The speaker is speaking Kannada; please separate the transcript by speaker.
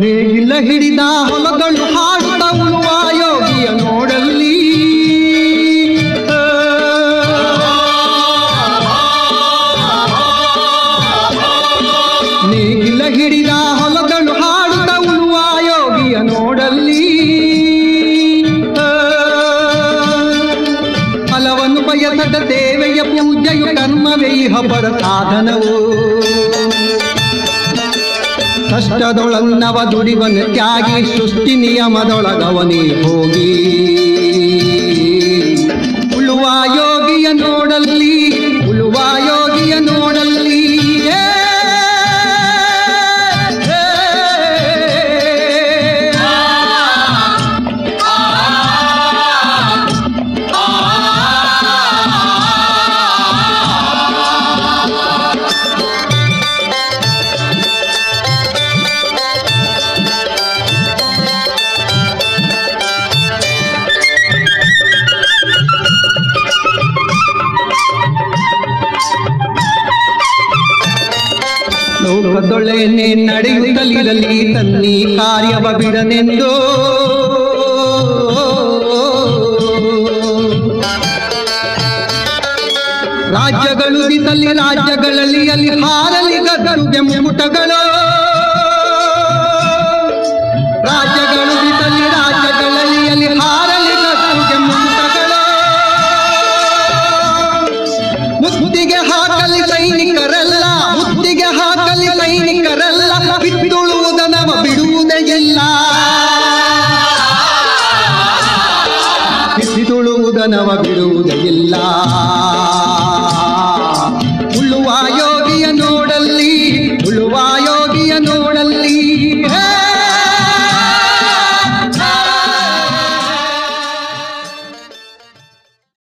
Speaker 1: ನೇಗಿಲ ಹಿಡಿದ ಹೊಲಗಳು ಹಾಡುತ್ತ ಉಳುವ ಯೋಗಿಯ ನೋಡಲ್ಲಿ ನೇಗಿಲ ಹಿಡಿದ ಹೊಲಗಳು ಹಾಡುತ್ತ ಉಳುವ ಯೋಗಿಯ ನೋಡಲ್ಲಿ ಫಲವನ್ನು ಬಯಸದ ದೇವೆಯ ಪೂಜೆಯು ಕರ್ಮವೇ ಇಹ ಪರ ಸಾಧನವು ಕಷ್ಟದೊಳನ್ನವ ದುಡಿವನ ತ್ಯಾಗಿ ಸೃಷ್ಟಿ ನಿಯಮದೊಳಗವನೇ ಹೋಗಿ ಉಳುವ ಯೋಗಿಯ ನೋಡಲ್ಲಿ ಉಳುವ ಯೋಗಿಯ ನೋಡಲ್ಲಿ ಏ, ಏ, ಲೋಕದೊಳೆನೆ ನಡೆಯುತ್ತಲಿರಲಿ ತನ್ನಿ ಕಾರ್ಯವ ಬಿಡನೆಂದು ರಾಜ್ಯಗಳು ದಿಸಲಿ ರಾಜ್ಯಗಳಲ್ಲಿ ಅಲ್ಲಿ ಹಾರಲಿ ಗದ್ದುಗೆ ಮುಟಗಳು ರಾಜ್ಯಗಳು ದಿಸಲಿ ರಾಜ್ಯಗಳಲ್ಲಿ ಅಲ್ಲಿ ಹಾರಲಿ ಗದ್ದುಗೆ ಮುಟಗಳು ಮುತ್ತಿಗೆ ಹಾಕಲಿ ಸೈನಿಕರಲ್ಲ ಮುತ್ತಿಗೆ ಹಾಕಲಿ ಸೈನಿಕರಲ್ಲ ಬಿತ್ತುಳುವುದನವ ಬಿಡುವುದೇ ಇಲ್ಲ ಬಿತ್ತುಳುವುದನವ ಬಿಡುವುದೇ ಇಲ್ಲ ಉಳ್ಳುವ